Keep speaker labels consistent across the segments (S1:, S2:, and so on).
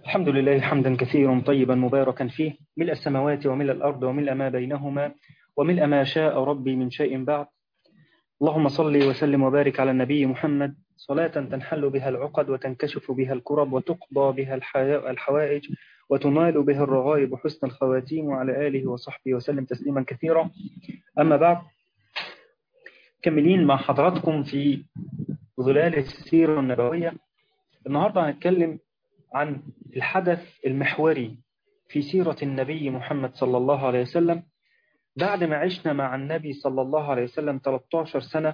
S1: الحمد لله حمدا كثيرا طيبا مباركا فيه ملء السماوات وملء الأرض وملء ما بينهما وملء ما شاء ربي من شيء بعد اللهم صل وسلم وبارك على النبي محمد صلاة تنحل بها العقد وتنكشف بها الكرب وتقضى بها الحوائج وتنال بها الرغائب وحسن الخواتيم وعلى آله وصحبه وسلم تسليما كثيرا أما بعد كملين مع حضراتكم في ظلال السيرة النبوية النهاردة هنتكلم عن الحدث المحوري في سيرة النبي محمد صلى الله عليه وسلم بعد ما عشنا مع النبي صلى الله عليه وسلم 13 سنة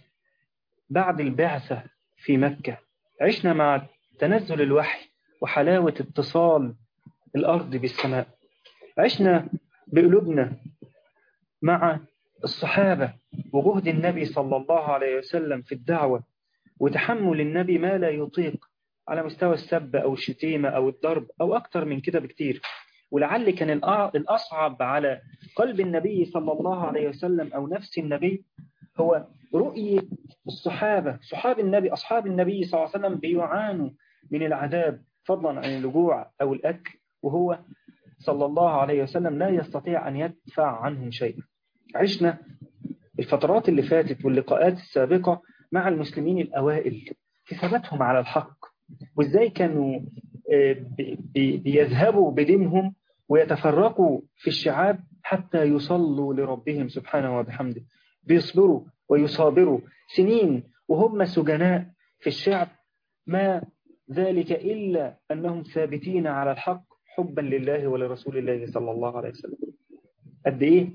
S1: بعد البعثة في مكة عشنا مع تنزل الوحي وحلاوة اتصال الأرض بالسماء عشنا بقلوبنا مع الصحابة وجهد النبي صلى الله عليه وسلم في الدعوة وتحمل النبي ما لا يطيق على مستوى السب أو الشتيمة أو الضرب أو أكتر من كده بكتير ولعل كان الأصعب على قلب النبي صلى الله عليه وسلم أو نفس النبي هو رؤية الصحابة صحاب النبي أصحاب النبي صلى الله عليه وسلم بيعانوا من العذاب فضلا عن الجوع أو الأكل وهو صلى الله عليه وسلم لا يستطيع أن يدفع عنهم شيئا عشنا الفترات اللي فاتت واللقاءات السابقة مع المسلمين الأوائل في ثباتهم على الحق وإزاي كانوا بيذهبوا بدينهم ويتفرقوا في الشعاب حتى يصلوا لربهم سبحانه وبحمده بيصبروا ويصابروا سنين وهم سجناء في الشعب ما ذلك إلا أنهم ثابتين على الحق حبا لله ولرسول الله صلى الله عليه وسلم قد إيه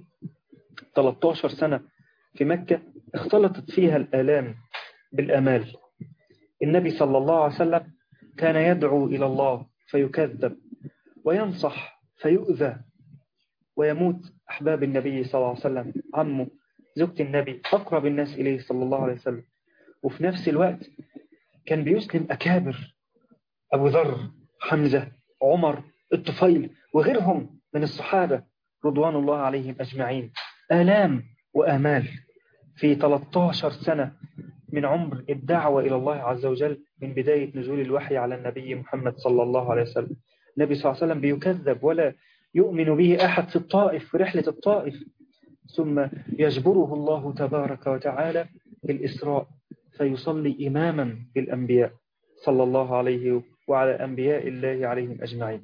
S1: 13 سنة في مكة اختلطت فيها الآلام بالأمال النبي صلى الله عليه وسلم كان يدعو إلى الله فيكذب وينصح فيؤذى ويموت أحباب النبي صلى الله عليه وسلم عمه زوجة النبي أقرب الناس إليه صلى الله عليه وسلم وفي نفس الوقت كان بيسلم أكابر أبو ذر حمزة عمر الطفيل وغيرهم من الصحابة رضوان الله عليهم أجمعين آلام وآمال في 13 سنة من عمر الدعوة إلى الله عز وجل من بداية نزول الوحي على النبي محمد صلى الله عليه وسلم النبي صلى الله عليه وسلم بيكذب ولا يؤمن به أحد في الطائف في رحلة الطائف ثم يجبره الله تبارك وتعالى بالإسراء فيصلي إماما بالأنبياء صلى الله عليه وعلى أنبياء الله عليهم أجمعين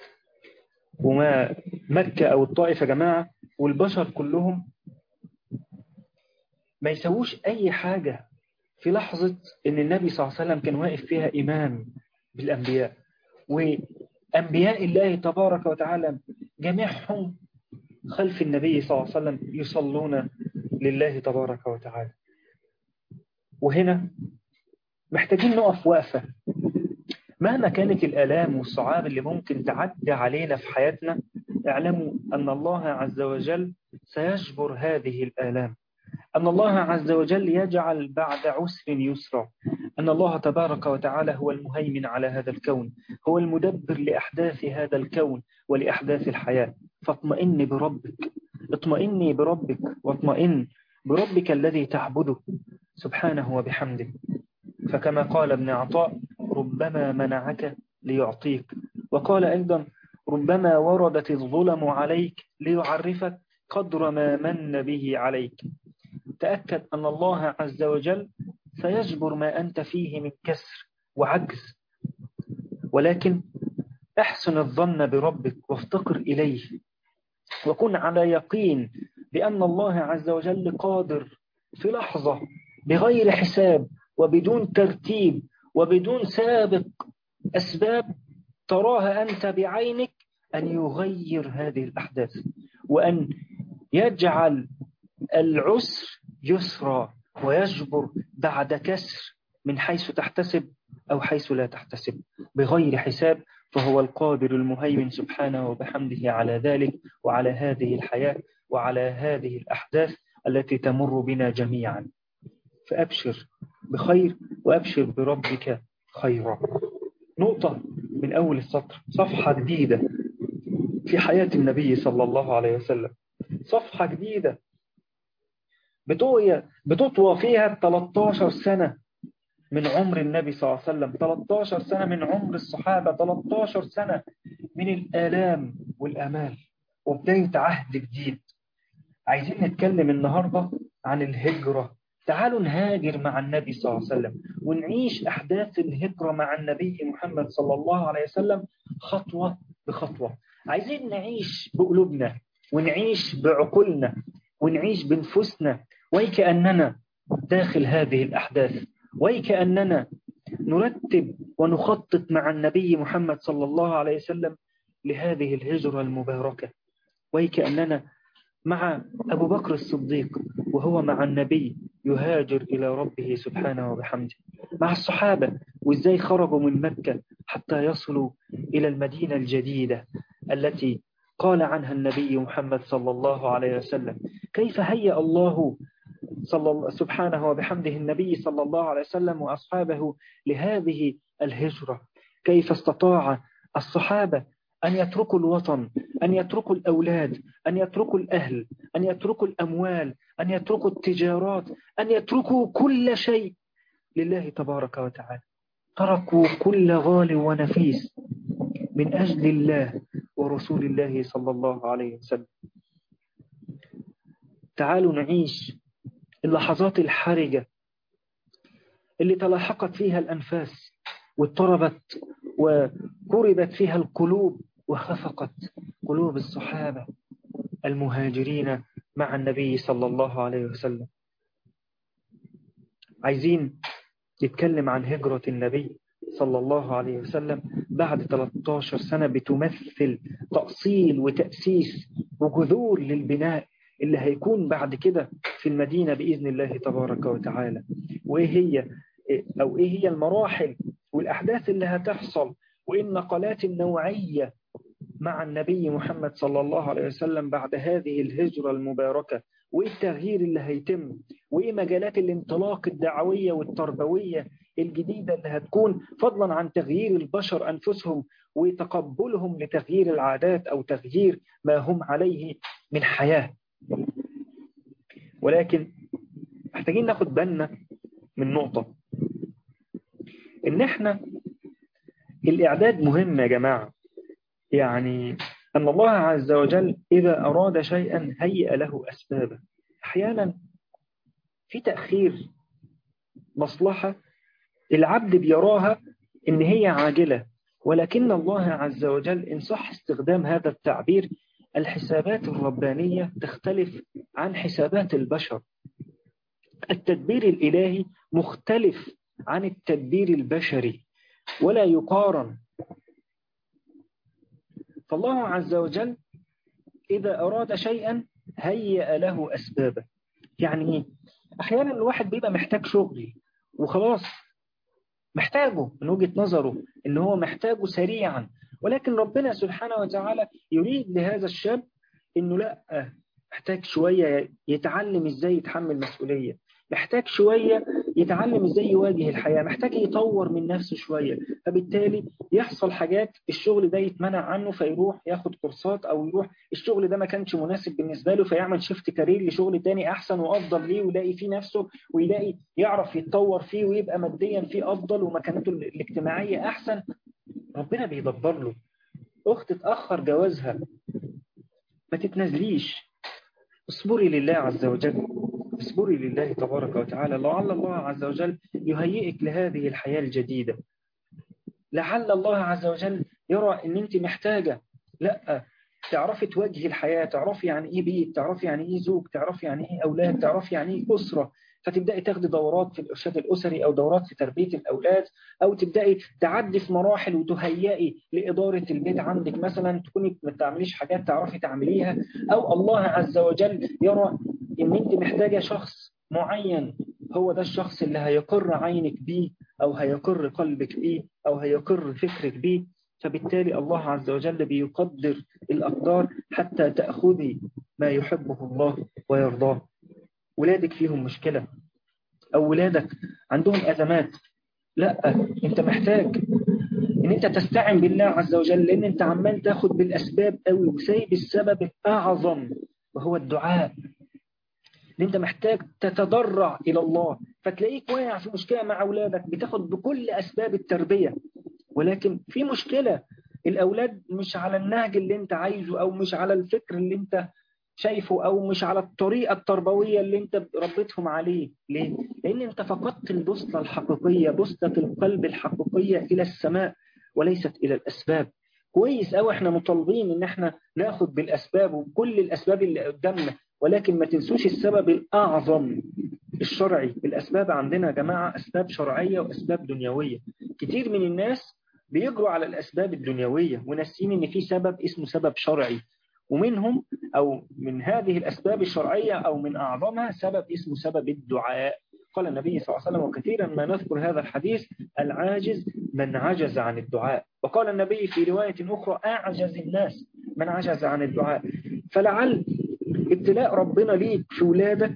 S1: وما مكة أو الطائف يا جماعة والبشر كلهم ما يسووش أي حاجة في لحظة أن النبي صلى الله عليه وسلم كان واقف فيها إمام بالأنبياء وأنبياء الله تبارك وتعالى جميعهم خلف النبي صلى الله عليه وسلم يصلون لله تبارك وتعالى وهنا محتاجين نقف وقفة مهما كانت الآلام والصعاب اللي ممكن تعدي علينا في حياتنا اعلموا أن الله عز وجل سيجبر هذه الآلام أن الله عز وجل يجعل بعد عسر يسرا أن الله تبارك وتعالى هو المهيمن على هذا الكون هو المدبر لأحداث هذا الكون ولأحداث الحياة فاطمئن بربك اطمئني بربك واطمئن بربك الذي تعبده سبحانه وبحمده فكما قال ابن عطاء ربما منعك ليعطيك وقال أيضا ربما وردت الظلم عليك ليعرفك قدر ما من به عليك تأكد أن الله عز وجل سيجبر ما أنت فيه من كسر وعجز ولكن احسن الظن بربك وافتقر إليه وكن على يقين بأن الله عز وجل قادر في لحظة بغير حساب وبدون ترتيب وبدون سابق أسباب تراها أنت بعينك أن يغير هذه الأحداث وأن يجعل العسر يسرى ويجبر بعد كسر من حيث تحتسب أو حيث لا تحتسب بغير حساب فهو القادر المهيمن سبحانه وبحمده على ذلك وعلى هذه الحياة وعلى هذه الأحداث التي تمر بنا جميعا فأبشر بخير وأبشر بربك خيرا نقطة من أول السطر صفحة جديدة في حياة النبي صلى الله عليه وسلم صفحة جديدة بتطوى فيها 13 سنة من عمر النبي صلى الله عليه وسلم 13 سنة من عمر الصحابة 13 سنة من الآلام والآمال وبداية عهد جديد عايزين نتكلم النهاردة عن الهجرة تعالوا نهاجر مع النبي صلى الله عليه وسلم ونعيش أحداث الهجرة مع النبي محمد صلى الله عليه وسلم خطوة بخطوة عايزين نعيش بقلوبنا ونعيش بعقولنا ونعيش بنفسنا ويكأننا داخل هذه الأحداث ويكأننا نرتب ونخطط مع النبي محمد صلى الله عليه وسلم لهذه الهجرة المباركة ويكأننا مع أبو بكر الصديق وهو مع النبي يهاجر إلى ربه سبحانه وبحمده مع الصحابة وإزاي خرجوا من مكة حتى يصلوا إلى المدينة الجديدة التي قال عنها النبي محمد صلى الله عليه وسلم كيف هيأ الله صلى سبحانه وبحمده النبي صلى الله عليه وسلم وأصحابه لهذه الهجرة كيف استطاع الصحابة أن يتركوا الوطن أن يتركوا الأولاد أن يتركوا الأهل أن يتركوا الأموال أن يتركوا التجارات أن يتركوا كل شيء لله تبارك وتعالى تركوا كل غال ونفيس من أجل الله ورسول الله صلى الله عليه وسلم تعالوا نعيش اللحظات الحرجة اللي تلاحقت فيها الأنفاس واضطربت وقربت فيها القلوب وخفقت قلوب الصحابة المهاجرين مع النبي صلى الله عليه وسلم عايزين نتكلم عن هجرة النبي صلى الله عليه وسلم بعد 13 سنة بتمثل تأصيل وتأسيس وجذور للبناء اللي هيكون بعد كده في المدينة بإذن الله تبارك وتعالى وإيه هي أو إيه هي المراحل والأحداث اللي هتحصل وإيه النقلات النوعية مع النبي محمد صلى الله عليه وسلم بعد هذه الهجرة المباركة وإيه التغيير اللي هيتم وإيه مجالات الانطلاق الدعوية والتربوية الجديدة اللي هتكون فضلا عن تغيير البشر أنفسهم وتقبلهم لتغيير العادات أو تغيير ما هم عليه من حياة ولكن محتاجين ناخد بالنا من نقطة إن إحنا الإعداد مهم يا جماعة يعني أن الله عز وجل إذا أراد شيئا هيئ له أسبابه أحيانا في تأخير مصلحة العبد بيراها إن هي عاجلة ولكن الله عز وجل إن صح استخدام هذا التعبير الحسابات الربانية تختلف عن حسابات البشر التدبير الإلهي مختلف عن التدبير البشري ولا يقارن فالله عز وجل إذا أراد شيئا هيأ له أسبابه يعني إيه؟ أحيانا الواحد بيبقى محتاج شغل وخلاص محتاجه من وجهة نظره إن هو محتاجه سريعا ولكن ربنا سبحانه وتعالى يريد لهذا الشاب إنه لا محتاج شوية يتعلم إزاي يتحمل مسؤولية محتاج شوية يتعلم ازاي يواجه الحياة محتاج يطور من نفسه شوية فبالتالي يحصل حاجات الشغل ده يتمنع عنه فيروح ياخد كورسات او يروح الشغل ده ما كانش مناسب بالنسبة له فيعمل شيفت كارير لشغل تاني احسن وافضل ليه ويلاقي فيه نفسه ويلاقي يعرف يتطور فيه ويبقى ماديا فيه افضل ومكانته الاجتماعية احسن ربنا بيدبر له اخت اتأخر جوازها ما تتنازليش اصبري لله عز وجل اصبري لله تبارك وتعالى لعل الله عز وجل يهيئك لهذه الحياة الجديدة لعل الله عز وجل يرى ان انت محتاجة لا تعرفي تواجهي الحياة تعرفي يعني ايه بيت تعرفي يعني ايه زوج تعرفي يعني ايه اولاد تعرفي يعني ايه اسرة فتبدأي تاخدي دورات في الإرشاد الأسري أو دورات في تربية الأولاد أو تبدأي تعدي في مراحل وتهيئي لإدارة البيت عندك مثلا تكوني ما تعمليش حاجات تعرفي تعمليها أو الله عز وجل يرى إن أنت محتاجة شخص معين هو ده الشخص اللي هيقر عينك بيه أو هيقر قلبك بيه أو هيقر فكرك بيه فبالتالي الله عز وجل بيقدر الأقدار حتى تأخذي ما يحبه الله ويرضاه ولادك فيهم مشكلة أو ولادك عندهم أزمات لا أنت محتاج إن أنت تستعن بالله عز وجل لأن أنت عمال تاخد بالأسباب قوي وسايب السبب الأعظم وهو الدعاء إن أنت محتاج تتضرع إلى الله فتلاقيك واقع في مشكلة مع أولادك بتاخد بكل أسباب التربية ولكن في مشكلة الأولاد مش على النهج اللي انت عايزه أو مش على الفكر اللي انت شايفه أو مش على الطريقة التربوية اللي انت ربيتهم عليه ليه؟ لأن انت فقدت البوصلة الحقيقية بوصلة القلب الحقيقية إلى السماء وليست إلى الأسباب كويس أو احنا مطالبين ان احنا ناخد بالأسباب وكل الأسباب اللي قدامنا ولكن ما تنسوش السبب الأعظم الشرعي الأسباب عندنا يا جماعة أسباب شرعية وأسباب دنيوية كتير من الناس بيجروا على الأسباب الدنيوية وناسين إن في سبب اسمه سبب شرعي ومنهم أو من هذه الأسباب الشرعية أو من أعظمها سبب اسمه سبب الدعاء قال النبي صلى الله عليه وسلم وكثيرا ما نذكر هذا الحديث العاجز من عجز عن الدعاء وقال النبي في رواية أخرى أعجز الناس من عجز عن الدعاء فلعل ابتلاء ربنا ليك في ولادك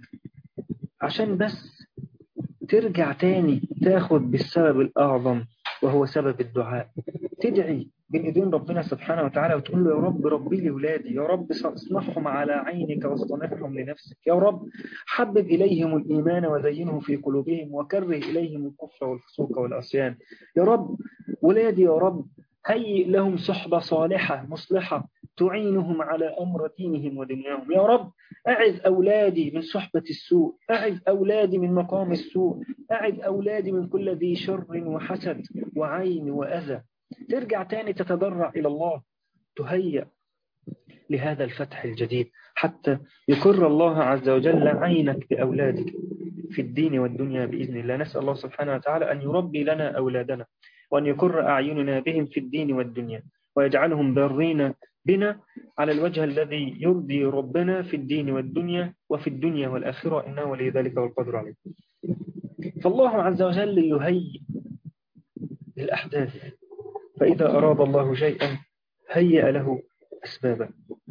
S1: عشان بس ترجع تاني تاخد بالسبب الأعظم وهو سبب الدعاء تدعي بين ايدين ربنا سبحانه وتعالى وتقول له يا رب ربي لي ولادي يا رب اصنعهم على عينك واصطنعهم لنفسك يا رب حبب إليهم الإيمان وزينه في قلوبهم وكره إليهم الكفر والفسوق والعصيان يا رب ولادي يا رب هيئ لهم صحبة صالحة مصلحة تعينهم على أمر دينهم ودنياهم يا رب أعذ أولادي من صحبة السوء أعذ أولادي من مقام السوء أعذ أولادي من كل ذي شر وحسد وعين وأذى ترجع تاني تتضرع إلى الله تهيأ لهذا الفتح الجديد حتى يقر الله عز وجل عينك بأولادك في الدين والدنيا بإذن الله نسأل الله سبحانه وتعالى أن يربي لنا أولادنا وأن يقر أعيننا بهم في الدين والدنيا ويجعلهم بارين بنا على الوجه الذي يرضي ربنا في الدين والدنيا وفي الدنيا والآخرة إنه ولي ذلك والقدر عليه فالله عز وجل يهيئ الأحداث فإذا أراد الله شيئا هيأ له أسبابا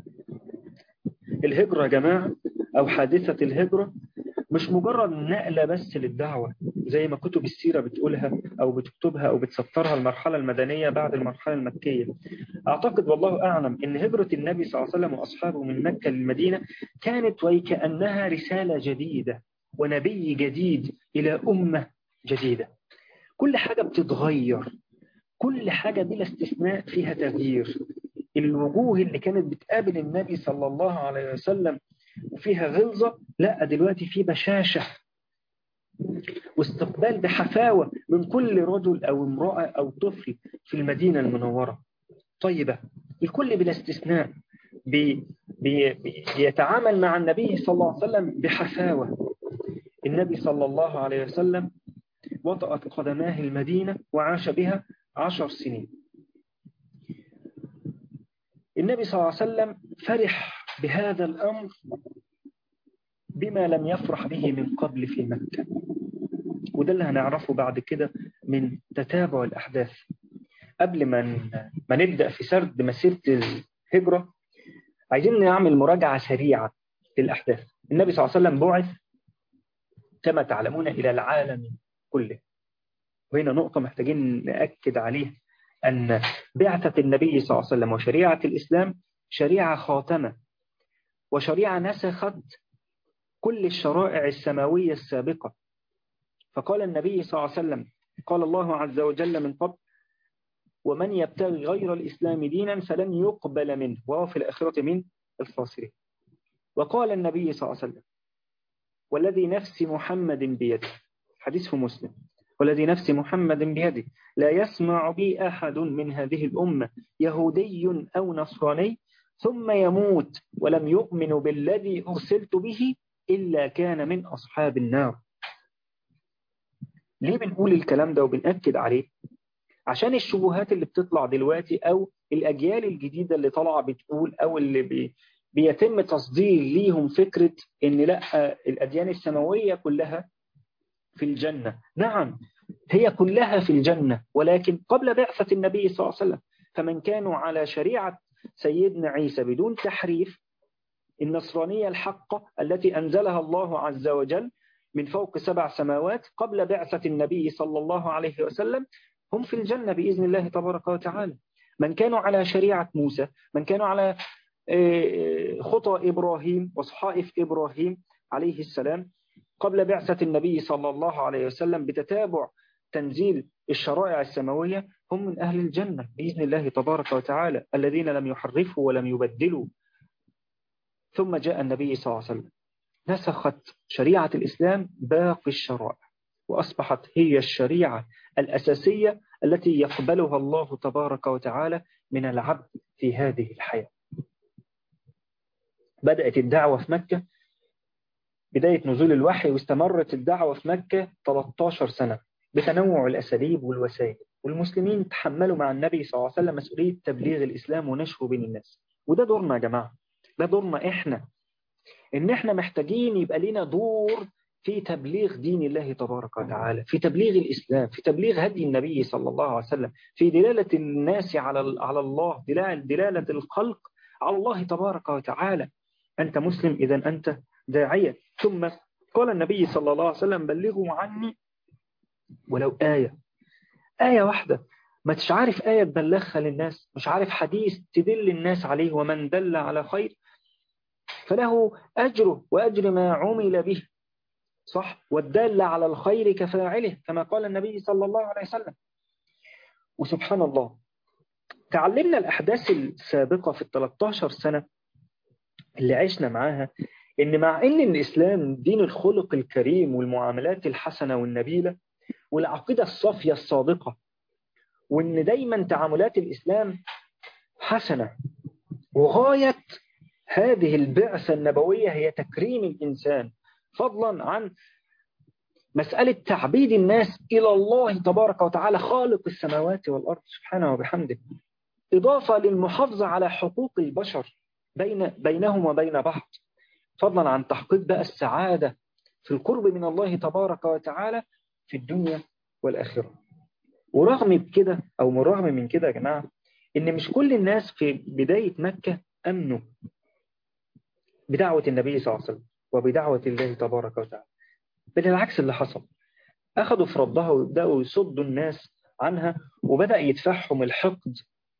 S1: الهجرة يا جماعة أو حادثة الهجرة مش مجرد نقلة بس للدعوة زي ما كتب السيرة بتقولها أو بتكتبها أو بتسطرها المرحلة المدنية بعد المرحلة المكية أعتقد والله أعلم أن هجرة النبي صلى الله عليه وسلم وأصحابه من مكة للمدينة كانت وكأنها رسالة جديدة ونبي جديد إلى أمة جديدة كل حاجة بتتغير كل حاجة بلا استثناء فيها تغيير الوجوه اللي كانت بتقابل النبي صلى الله عليه وسلم وفيها غلظة لا دلوقتي في بشاشة واستقبال بحفاوة من كل رجل أو امرأة أو طفل في المدينة المنورة طيبة الكل بلا استثناء بي بي بيتعامل مع النبي صلى الله عليه وسلم بحفاوة النبي صلى الله عليه وسلم وطأت قدماه المدينة وعاش بها عشر سنين النبي صلى الله عليه وسلم فرح بهذا الأمر بما لم يفرح به من قبل في مكة وده اللي هنعرفه بعد كده من تتابع الأحداث قبل ما ما نبدأ في سرد مسيرة الهجرة عايزين نعمل مراجعة سريعة للأحداث النبي صلى الله عليه وسلم بعث كما تعلمون إلى العالم كله وهنا نقطة محتاجين نأكد عليها أن بعثة النبي صلى الله عليه وسلم وشريعة الإسلام شريعة خاتمة وشريعة نسخت كل الشرائع السماوية السابقة فقال النبي صلى الله عليه وسلم قال الله عز وجل من قبل ومن يبتغي غير الإسلام دينا فلن يقبل منه وهو في الآخرة من الخاسرين وقال النبي صلى الله عليه وسلم والذي نفس محمد بيده حديثه مسلم والذي نفس محمد بيده لا يسمع بي أحد من هذه الأمة يهودي أو نصراني ثم يموت ولم يؤمن بالذي أرسلت به إلا كان من أصحاب النار ليه بنقول الكلام ده وبنأكد عليه عشان الشبهات اللي بتطلع دلوقتي أو الأجيال الجديدة اللي طالعة بتقول أو اللي بي بيتم تصدير ليهم فكرة إن لا الأديان السماوية كلها في الجنة نعم هي كلها في الجنة ولكن قبل بعثة النبي صلى الله عليه وسلم فمن كانوا على شريعة سيدنا عيسى بدون تحريف النصرانية الحقة التي أنزلها الله عز وجل من فوق سبع سماوات قبل بعثة النبي صلى الله عليه وسلم هم في الجنة بإذن الله تبارك وتعالى من كانوا على شريعة موسى من كانوا على خطى إبراهيم وصحائف إبراهيم عليه السلام قبل بعثة النبي صلى الله عليه وسلم بتتابع تنزيل الشرائع السماوية هم من أهل الجنة بإذن الله تبارك وتعالى الذين لم يحرفوا ولم يبدلوا ثم جاء النبي صلى الله عليه وسلم نسخت شريعة الإسلام باقي الشرائع وأصبحت هي الشريعة الأساسية التي يقبلها الله تبارك وتعالى من العبد في هذه الحياة بدأت الدعوة في مكة بداية نزول الوحي واستمرت الدعوة في مكة 13 سنة بتنوع الأساليب والوسائل والمسلمين تحملوا مع النبي صلى الله عليه وسلم مسؤولية تبليغ الإسلام ونشره بين الناس وده دورنا يا جماعة ده دورنا إحنا إن إحنا محتاجين يبقى لنا دور في تبليغ دين الله تبارك وتعالى في تبليغ الإسلام في تبليغ هدي النبي صلى الله عليه وسلم في دلالة الناس على على الله دلالة الخلق على الله تبارك وتعالى أنت مسلم إذا أنت داعية ثم قال النبي صلى الله عليه وسلم بلغوا عني ولو آية آية واحدة ما تش عارف آية تبلغها للناس مش عارف حديث تدل الناس عليه ومن دل على خير فله أجره وأجر ما عمل به صح والدال على الخير كفاعله كما قال النبي صلى الله عليه وسلم وسبحان الله تعلمنا الأحداث السابقة في ال 13 سنة اللي عشنا معاها إن مع إن الإسلام دين الخلق الكريم والمعاملات الحسنة والنبيلة والعقيدة الصافية الصادقة وإن دايما تعاملات الإسلام حسنة وغاية هذه البعثة النبوية هي تكريم الإنسان فضلا عن مسألة تعبيد الناس إلى الله تبارك وتعالى خالق السماوات والأرض سبحانه وبحمده إضافة للمحافظة على حقوق البشر بين بينهم وبين بعض فضلا عن تحقيق بقى السعادة في القرب من الله تبارك وتعالى في الدنيا والآخرة ورغم كده أو من رغم من كده يا جماعة إن مش كل الناس في بداية مكة أمنوا بدعوة النبي صلى الله عليه وسلم وبدعوة الله تبارك وتعالى بل العكس اللي حصل أخذوا في ردها ويبدأوا يصدوا الناس عنها وبدأ يدفعهم الحقد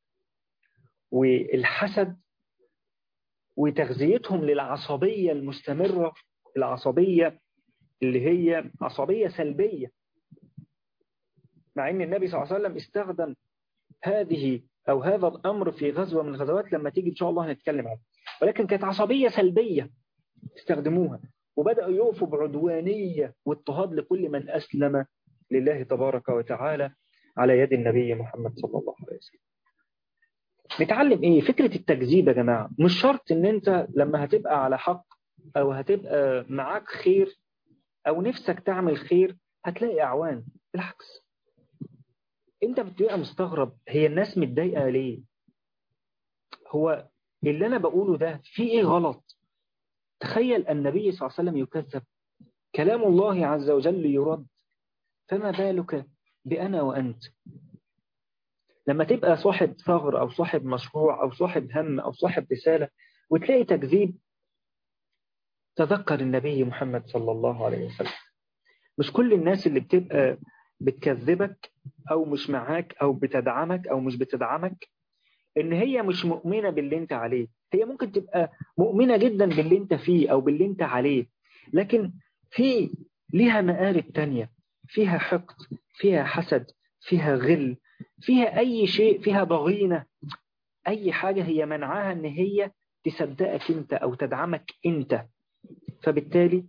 S1: والحسد وتغذيتهم للعصبية المستمرة العصبية اللي هي عصبية سلبية مع أن النبي صلى الله عليه وسلم استخدم هذه أو هذا الأمر في غزوة من الغزوات لما تيجي إن شاء الله هنتكلم عنها ولكن كانت عصبية سلبية استخدموها وبدأوا يقفوا بعدوانية واضطهاد لكل من أسلم لله تبارك وتعالى على يد النبي محمد صلى الله عليه وسلم نتعلم ايه فكرة التكذيب يا جماعة مش شرط ان انت لما هتبقى على حق او هتبقى معاك خير او نفسك تعمل خير هتلاقي اعوان بالعكس انت بتبقى مستغرب هي الناس متضايقة ليه هو اللي انا بقوله ده في ايه غلط تخيل النبي صلى الله عليه وسلم يكذب كلام الله عز وجل يرد فما بالك بأنا وأنت لما تبقى صاحب ثغر أو صاحب مشروع أو صاحب هم أو صاحب رسالة وتلاقي تكذيب تذكر النبي محمد صلى الله عليه وسلم مش كل الناس اللي بتبقى بتكذبك أو مش معاك أو بتدعمك أو مش بتدعمك إن هي مش مؤمنة باللي أنت عليه هي ممكن تبقى مؤمنة جدا باللي أنت فيه أو باللي أنت عليه لكن في ليها مآرب تانية فيها حقد فيها حسد فيها غل فيها أي شيء فيها ضغينة أي حاجة هي منعها أن هي تصدقك أنت أو تدعمك أنت فبالتالي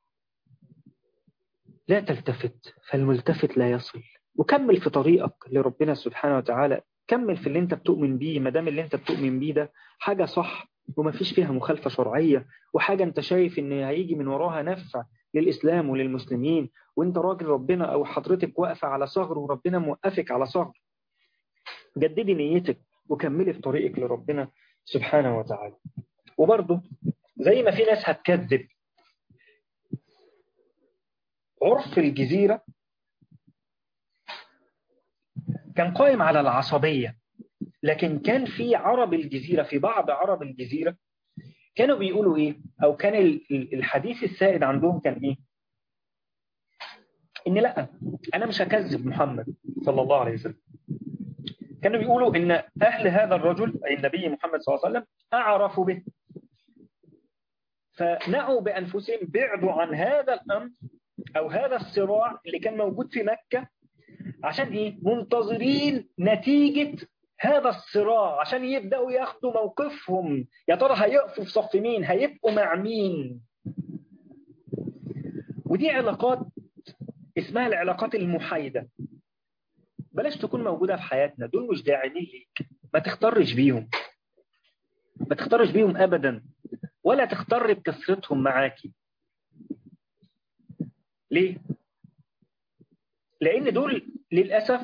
S1: لا تلتفت فالملتفت لا يصل وكمل في طريقك لربنا سبحانه وتعالى كمل في اللي انت بتؤمن بيه ما دام اللي انت بتؤمن بيه ده حاجة صح وما فيش فيها مخالفة شرعية وحاجة انت شايف ان هيجي من وراها نفع للإسلام وللمسلمين وانت راجل ربنا او حضرتك واقفة على صغر وربنا موقفك على صغر جددي نيتك وكملي في طريقك لربنا سبحانه وتعالى وبرضه زي ما في ناس هتكذب عرف الجزيرة كان قائم على العصبية لكن كان في عرب الجزيرة في بعض عرب الجزيرة كانوا بيقولوا ايه او كان الحديث السائد عندهم كان ايه ان لا انا مش هكذب محمد صلى الله عليه وسلم كانوا بيقولوا ان اهل هذا الرجل اي النبي محمد صلى الله عليه وسلم اعرفوا به فنأوا بأنفسهم بعدوا عن هذا الأمر أو هذا الصراع اللي كان موجود في مكة عشان إيه؟ منتظرين نتيجة هذا الصراع عشان يبدأوا ياخدوا موقفهم يا ترى هيقفوا في صف مين هيبقوا مع مين ودي علاقات اسمها العلاقات المحايدة بلاش تكون موجودة في حياتنا دول مش داعمين ليك ما تختارش بيهم ما تختارش بيهم أبدا ولا تختار بكثرتهم معاكي ليه؟ لأن دول للأسف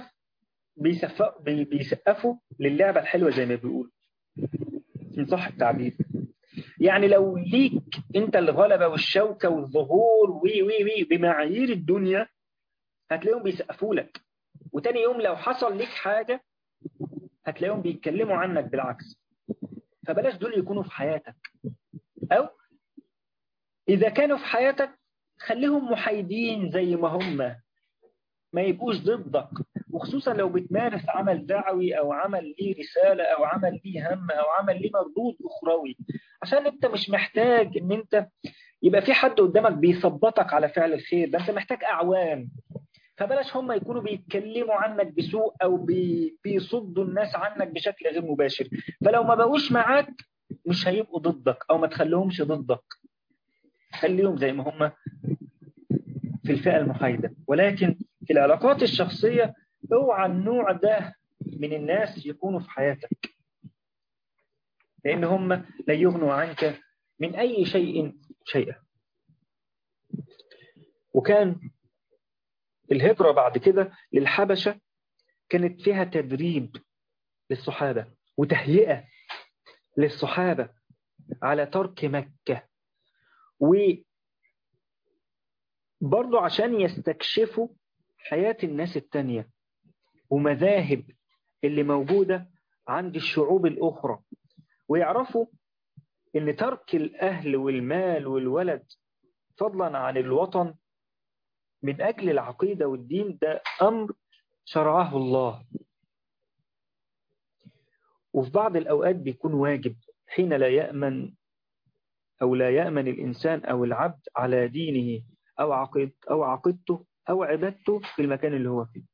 S1: بيسقفوا للعبة الحلوة زي ما بيقولوا إن صح التعبير يعني لو ليك انت الغلبة والشوكة والظهور وي وي وي بمعايير الدنيا هتلاقيهم بيسقفوا لك وتاني يوم لو حصل ليك حاجة هتلاقيهم بيتكلموا عنك بالعكس فبلاش دول يكونوا في حياتك أو إذا كانوا في حياتك خليهم محايدين زي ما هم ما يبقوش ضدك وخصوصا لو بتمارس عمل دعوي أو عمل ليه رسالة أو عمل ليه هم أو عمل ليه مردود أخروي عشان أنت مش محتاج أن أنت يبقى في حد قدامك بيثبطك على فعل الخير ده أنت محتاج أعوان فبلاش هم يكونوا بيتكلموا عنك بسوء أو بي بيصدوا الناس عنك بشكل غير مباشر فلو ما بقوش معاك مش هيبقوا ضدك أو ما تخليهمش ضدك خليهم زي ما هم في الفئة المحايدة ولكن في العلاقات الشخصية اوعى النوع ده من الناس يكونوا في حياتك لأن هم لا يغنوا عنك من أي شيء شيئا وكان الهجرة بعد كده للحبشة كانت فيها تدريب للصحابة وتهيئة للصحابة على ترك مكة وبرضو عشان يستكشفوا حياة الناس التانية ومذاهب اللي موجودة عند الشعوب الأخرى ويعرفوا ان ترك الأهل والمال والولد فضلا عن الوطن من أجل العقيدة والدين ده أمر شرعه الله وفي بعض الأوقات بيكون واجب حين لا يأمن أو لا يأمن الإنسان أو العبد على دينه أو عقيد أو عقيدته أو عبادته في المكان اللي هو فيه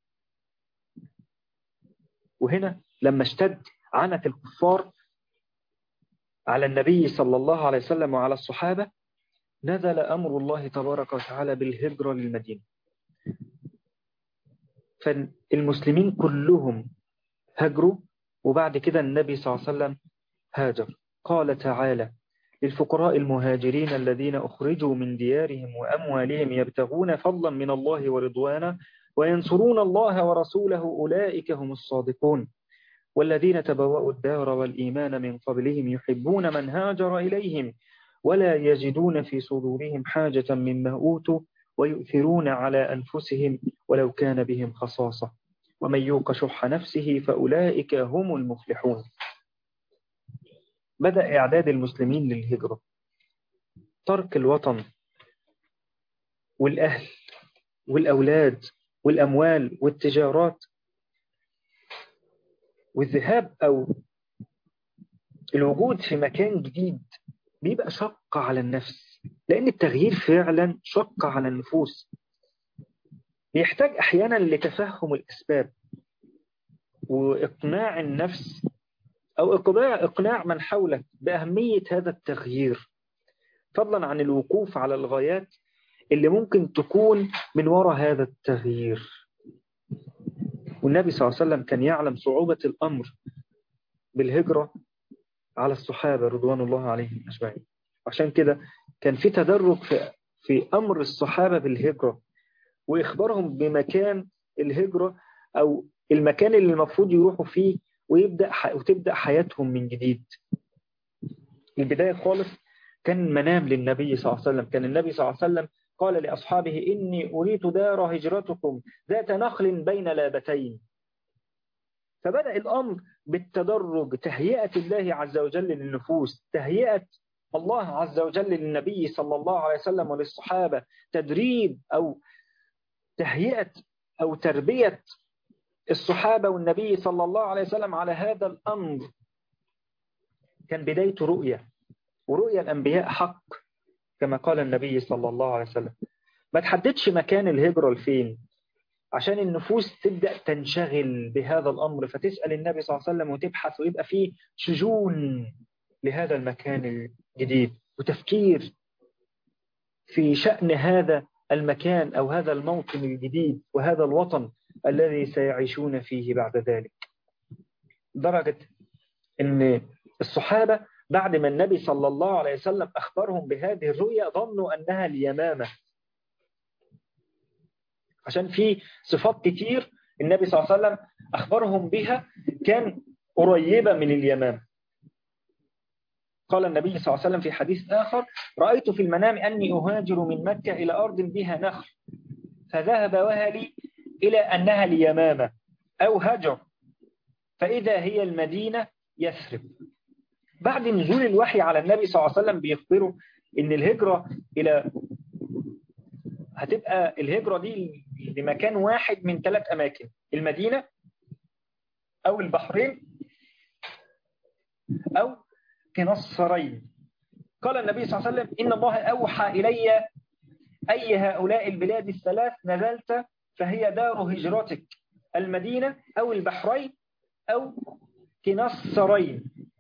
S1: وهنا لما اشتد عنت الكفار على النبي صلى الله عليه وسلم وعلى الصحابة نزل أمر الله تبارك وتعالى بالهجرة للمدينة فالمسلمين كلهم هجروا وبعد كده النبي صلى الله عليه وسلم هاجر قال تعالى للفقراء المهاجرين الذين أخرجوا من ديارهم وأموالهم يبتغون فضلا من الله ورضوانا وينصرون الله ورسوله أولئك هم الصادقون والذين تبوأوا الدار والإيمان من قبلهم يحبون من هاجر إليهم ولا يجدون في صدورهم حاجة مما أوتوا ويؤثرون على أنفسهم ولو كان بهم خصاصة ومن يوق شح نفسه فأولئك هم المفلحون بدأ إعداد المسلمين للهجرة ترك الوطن والأهل والأولاد والأموال والتجارات والذهاب أو الوجود في مكان جديد بيبقى شق على النفس لأن التغيير فعلا شق على النفوس بيحتاج أحيانا لتفهم الأسباب وإقناع النفس أو إقناع, إقناع من حولك بأهمية هذا التغيير فضلا عن الوقوف على الغايات اللي ممكن تكون من وراء هذا التغيير والنبي صلى الله عليه وسلم كان يعلم صعوبة الأمر بالهجرة على الصحابة رضوان الله عليهم أجمعين عشان كده كان في تدرج في, في أمر الصحابة بالهجرة وإخبارهم بمكان الهجرة أو المكان اللي المفروض يروحوا فيه ويبدأ وتبدأ حياتهم من جديد البداية خالص كان منام للنبي صلى الله عليه وسلم كان النبي صلى الله عليه وسلم قال لأصحابه إني أريد دار هجرتكم ذات نخل بين لابتين فبدأ الأمر بالتدرج تهيئة الله عز وجل للنفوس تهيئة الله عز وجل للنبي صلى الله عليه وسلم وللصحابة تدريب أو تهيئة أو تربية الصحابة والنبي صلى الله عليه وسلم على هذا الأمر كان بداية رؤية ورؤيا الأنبياء حق كما قال النبي صلى الله عليه وسلم ما تحددش مكان الهجرة لفين عشان النفوس تبدأ تنشغل بهذا الأمر فتسأل النبي صلى الله عليه وسلم وتبحث ويبقى فيه شجون لهذا المكان الجديد وتفكير في شأن هذا المكان أو هذا الموطن الجديد وهذا الوطن الذي سيعيشون فيه بعد ذلك درجة أن الصحابة بعد ما النبي صلى الله عليه وسلم أخبرهم بهذه الرؤيا ظنوا أنها اليمامة عشان في صفات كتير النبي صلى الله عليه وسلم أخبرهم بها كان قريبة من اليمامة قال النبي صلى الله عليه وسلم في حديث آخر رأيت في المنام أني أهاجر من مكة إلى أرض بها نخل فذهب وهلي إلى أنها اليمامة أو هجر فإذا هي المدينة يثرب بعد نزول الوحي على النبي صلى الله عليه وسلم بيخبره ان الهجرة الى هتبقى الهجرة دي لمكان واحد من ثلاث اماكن المدينة او البحرين او كنصرين قال النبي صلى الله عليه وسلم ان الله اوحى الي اي هؤلاء البلاد الثلاث نزلت فهي دار هجرتك المدينة او البحرين او كنصرين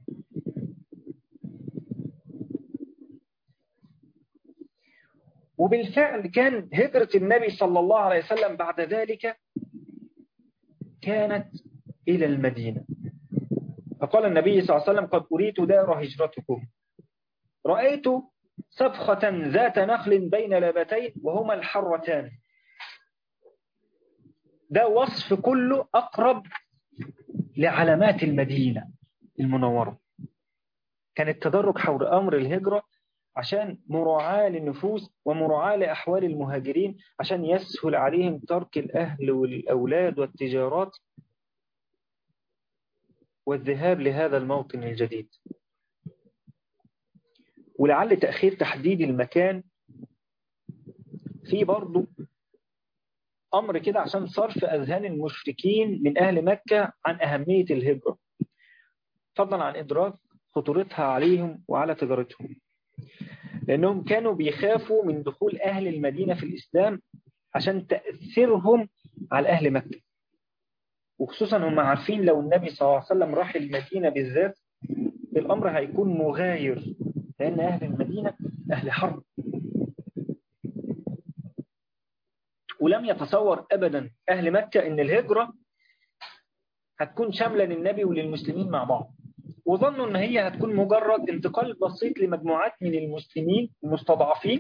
S1: وبالفعل كان هجرة النبي صلى الله عليه وسلم بعد ذلك كانت إلى المدينة فقال النبي صلى الله عليه وسلم قد أريت دار هجرتكم رأيت صفخة ذات نخل بين لبتين وهما الحرتان ده وصف كله أقرب لعلامات المدينة المنورة كان التدرج حول أمر الهجرة عشان مراعاة للنفوس ومراعاة لأحوال المهاجرين عشان يسهل عليهم ترك الأهل والأولاد والتجارات والذهاب لهذا الموطن الجديد ولعل تأخير تحديد المكان في برضه أمر كده عشان صرف أذهان المشركين من أهل مكة عن أهمية الهجرة فضلا عن إدراك خطورتها عليهم وعلى تجارتهم لأنهم كانوا بيخافوا من دخول أهل المدينة في الإسلام عشان تأثيرهم على أهل مكة وخصوصا هم عارفين لو النبي صلى الله عليه وسلم راح المدينة بالذات الأمر هيكون مغاير لأن أهل المدينة أهل حرب ولم يتصور أبدا أهل مكة أن الهجرة هتكون شاملة للنبي وللمسلمين مع بعض وظنوا أن هي هتكون مجرد انتقال بسيط لمجموعات من المسلمين المستضعفين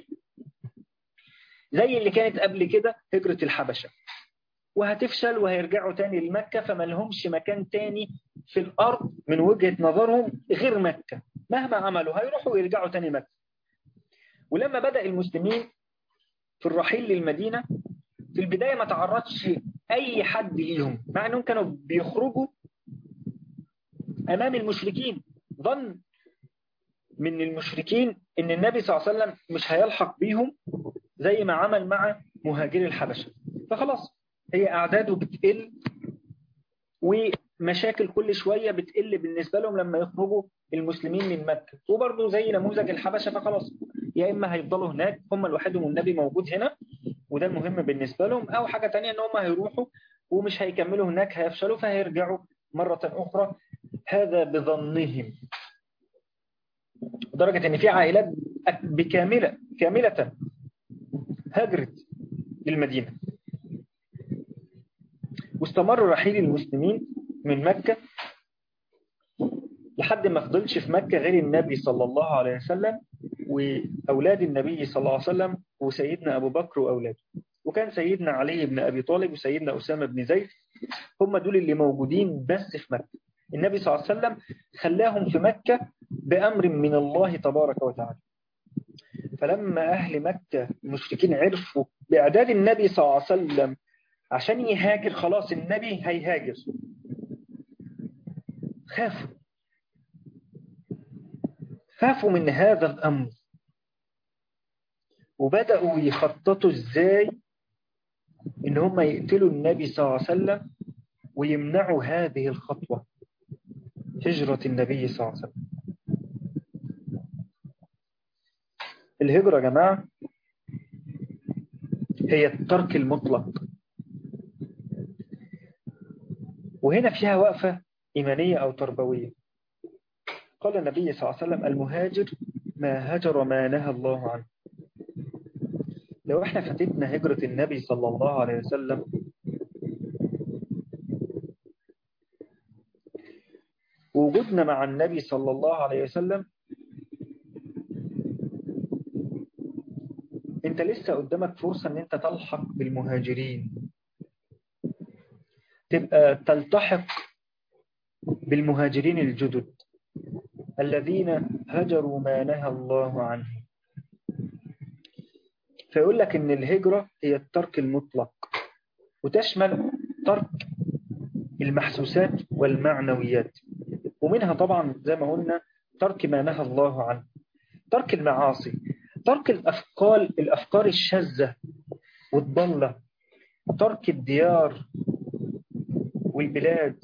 S1: زي اللي كانت قبل كده هجرة الحبشة وهتفشل وهيرجعوا تاني لمكة فما لهمش مكان تاني في الأرض من وجهة نظرهم غير مكة مهما عملوا هيروحوا ويرجعوا تاني مكة ولما بدأ المسلمين في الرحيل للمدينة في البداية ما تعرضش أي حد ليهم مع أنهم كانوا بيخرجوا أمام المشركين ظن من المشركين أن النبي صلى الله عليه وسلم مش هيلحق بيهم زي ما عمل مع مهاجري الحبشة فخلاص هي أعداده بتقل ومشاكل كل شوية بتقل بالنسبة لهم لما يخرجوا المسلمين من مكة وبرضه زي نموذج الحبشة فخلاص يا إما هيفضلوا هناك هم لوحدهم والنبي موجود هنا وده المهم بالنسبة لهم أو حاجة تانية إن هم هيروحوا ومش هيكملوا هناك هيفشلوا فهيرجعوا مرة أخرى هذا بظنهم لدرجة إن في عائلات بكاملة كاملة هاجرت للمدينة واستمر رحيل المسلمين من مكة لحد ما فضلش في مكة غير النبي صلى الله عليه وسلم وأولاد النبي صلى الله عليه وسلم وسيدنا أبو بكر وأولاده وكان سيدنا علي بن أبي طالب وسيدنا أسامة بن زيد هم دول اللي موجودين بس في مكة النبي صلى الله عليه وسلم خلاهم في مكة بأمر من الله تبارك وتعالى فلما أهل مكة المشركين عرفوا بإعداد النبي صلى الله عليه وسلم عشان يهاجر خلاص النبي هيهاجر خافوا خافوا من هذا الأمر وبدأوا يخططوا ازاي ان هم يقتلوا النبي صلى الله عليه وسلم ويمنعوا هذه الخطوة هجرة النبي صلى الله عليه وسلم الهجرة يا جماعة هي الترك المطلق وهنا فيها وقفة إيمانية أو تربوية قال النبي صلى الله عليه وسلم المهاجر ما هجر ما نهى الله عنه لو احنا فاتتنا هجرة النبي صلى الله عليه وسلم وجودنا مع النبي صلى الله عليه وسلم انت لسه قدامك فرصة ان انت تلحق بالمهاجرين تبقى تلتحق بالمهاجرين الجدد الذين هجروا ما نهى الله عنه فيقول لك ان الهجرة هي الترك المطلق وتشمل ترك المحسوسات والمعنويات ومنها طبعا زي ما قلنا ترك ما نهى الله عنه ترك المعاصي ترك الأفكار الأفكار الشاذة والضالة ترك الديار والبلاد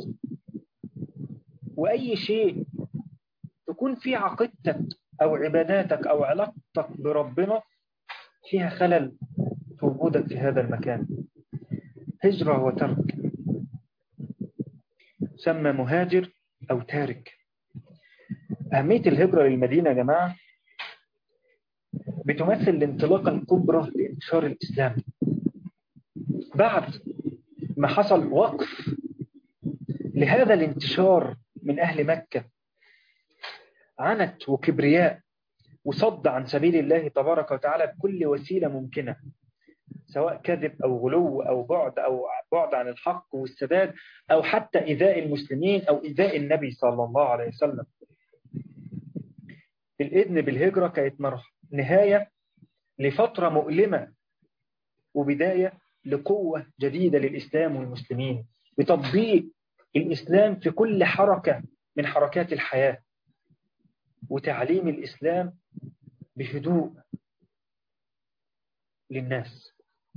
S1: وأي شيء تكون في عقيدتك أو عباداتك أو علاقتك بربنا فيها خلل في وجودك في هذا المكان هجرة وترك سمى مهاجر أو تارك أهمية الهجرة للمدينة يا جماعة بتمثل الانطلاقة الكبرى لانتشار الإسلام بعد ما حصل وقف لهذا الانتشار من أهل مكة عنت وكبرياء وصد عن سبيل الله تبارك وتعالى بكل وسيلة ممكنة سواء كذب أو غلو أو بعد أو بعد عن الحق والسداد أو حتى إيذاء المسلمين أو إيذاء النبي صلى الله عليه وسلم الإذن بالهجرة كانت نهاية لفترة مؤلمة وبداية لقوة جديدة للإسلام والمسلمين بتطبيق الإسلام في كل حركة من حركات الحياة وتعليم الإسلام بهدوء للناس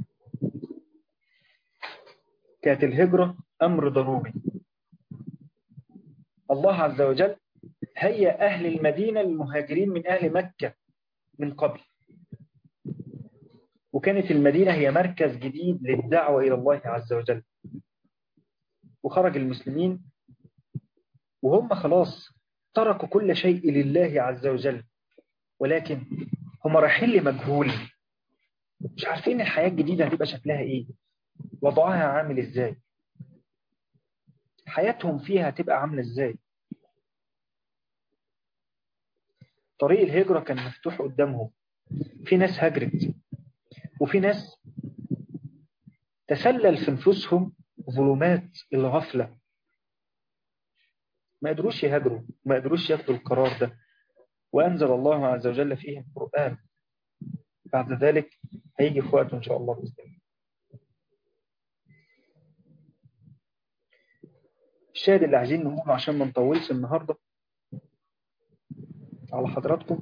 S1: كانت الهجرة أمر ضروري الله عز وجل هيا أهل المدينة المهاجرين من أهل مكة من قبل وكانت المدينة هي مركز جديد للدعوة إلى الله عز وجل وخرج المسلمين وهم خلاص تركوا كل شيء لله عز وجل ولكن هم رايحين لمجهول مش عارفين الحياة الجديدة هتبقى شكلها ايه وضعها عامل ازاي حياتهم فيها هتبقى عاملة ازاي طريق الهجرة كان مفتوح قدامهم في ناس هجرت وفي ناس تسلل في نفوسهم ظلمات الغفلة ما قدروش يهاجروا ما قدروش ياخدوا القرار ده وأنزل الله عز وجل فيه القرآن بعد ذلك هيجي في وقته إن شاء الله بإذن الله الشاهد اللي عايزين نقوله عشان ما نطولش النهاردة على حضراتكم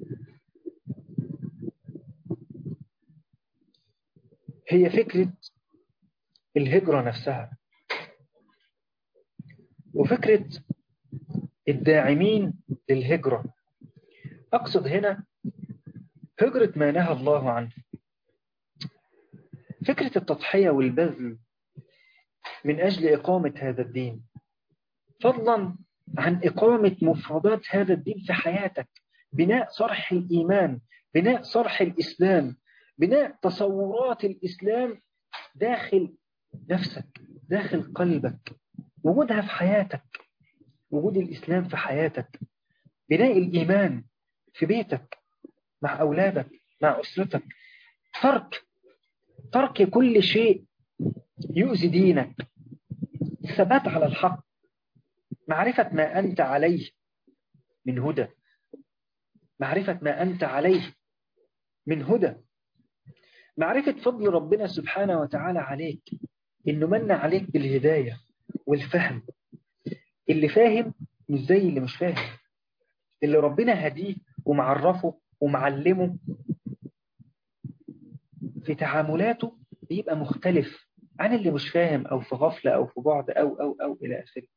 S1: هي فكرة الهجرة نفسها وفكرة الداعمين للهجرة أقصد هنا هجرة ما نهى الله عنه فكرة التضحية والبذل من أجل إقامة هذا الدين فضلا عن إقامة مفردات هذا الدين في حياتك بناء صرح الإيمان بناء صرح الإسلام بناء تصورات الإسلام داخل نفسك داخل قلبك وجودها في حياتك وجود الإسلام في حياتك بناء الإيمان في بيتك مع أولادك مع أسرتك ترك ترك كل شيء يؤذي دينك الثبات على الحق معرفة ما أنت عليه من هدى معرفة ما أنت عليه من هدى معرفة فضل ربنا سبحانه وتعالى عليك إنه من عليك بالهداية والفهم اللي فاهم مش زي اللي مش فاهم اللي ربنا هديه ومعرفه ومعلمه في تعاملاته بيبقى مختلف عن اللي مش فاهم أو في غفلة أو في بعد أو أو أو إلى آخره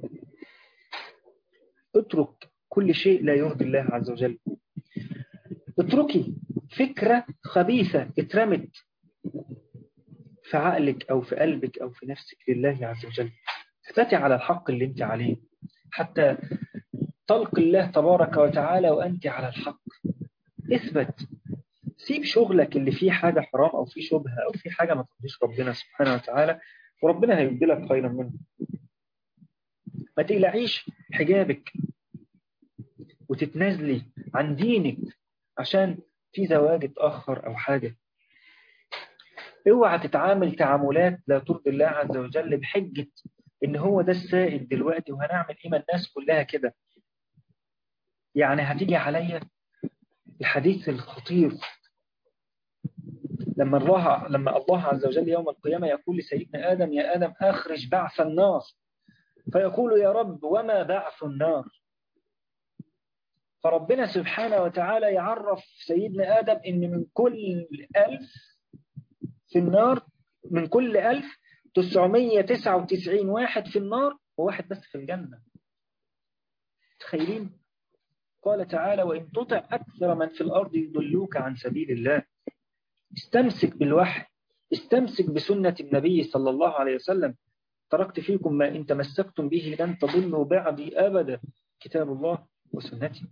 S1: اترك كل شيء لا يرضي الله عز وجل اتركي فكرة خبيثة اترمت في عقلك أو في قلبك أو في نفسك لله عز وجل اثبتي على الحق اللي انت عليه حتى تلقي الله تبارك وتعالى وأنت على الحق اثبت سيب شغلك اللي فيه حاجة حرام أو فيه شبهة أو فيه حاجة ما ترضيش ربنا سبحانه وتعالى وربنا هيبدلك خيرا منه ما تقلعيش حجابك وتتنازلي عن دينك عشان في زواج اتأخر أو حاجة اوعى تتعامل تعاملات لا ترضي الله عز وجل بحجة ان هو ده السائد دلوقتي وهنعمل ايه ما الناس كلها كده يعني هتيجي عليا الحديث الخطير لما الله لما الله عز وجل يوم القيامة يقول لسيدنا آدم يا آدم أخرج بعث النار فيقول يا رب وما بعث النار فربنا سبحانه وتعالى يعرف سيدنا آدم إن من كل ألف في النار من كل ألف 999 واحد في النار وواحد بس في الجنة تخيلين قال تعالى وإن تطع أكثر من في الأرض يضلوك عن سبيل الله استمسك بالوحي استمسك بسنة النبي صلى الله عليه وسلم تركت فيكم ما إن تمسكتم به لن تضلوا بعدي أبدا كتاب الله وسنتي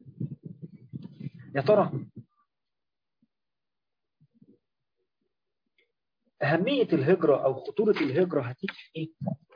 S1: يا ترى أهمية الهجرة أو خطورة الهجرة هتيجي في إيه؟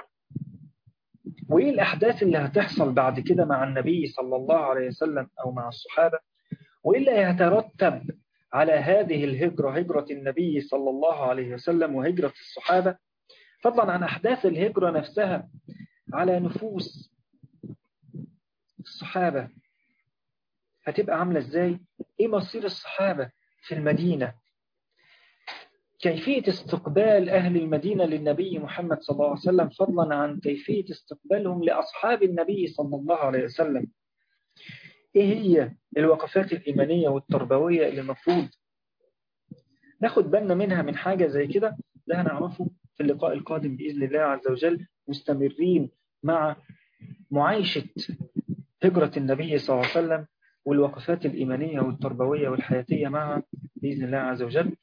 S1: وإيه الأحداث اللي هتحصل بعد كده مع النبي صلى الله عليه وسلم أو مع الصحابة وإيه اللي هيترتب على هذه الهجرة هجرة النبي صلى الله عليه وسلم وهجرة الصحابة فضلا عن أحداث الهجرة نفسها على نفوس الصحابة هتبقى عاملة إزاي؟ إيه مصير الصحابة في المدينة؟ كيفية استقبال أهل المدينة للنبي محمد صلى الله عليه وسلم فضلا عن كيفية استقبالهم لأصحاب النبي صلى الله عليه وسلم إيه هي الوقفات الإيمانية والتربوية اللي المفروض ناخد بالنا منها من حاجة زي كده ده هنعرفه في اللقاء القادم بإذن الله عز وجل مستمرين مع معايشة هجرة النبي صلى الله عليه وسلم والوقفات الإيمانية والتربوية والحياتية معها بإذن الله عز وجل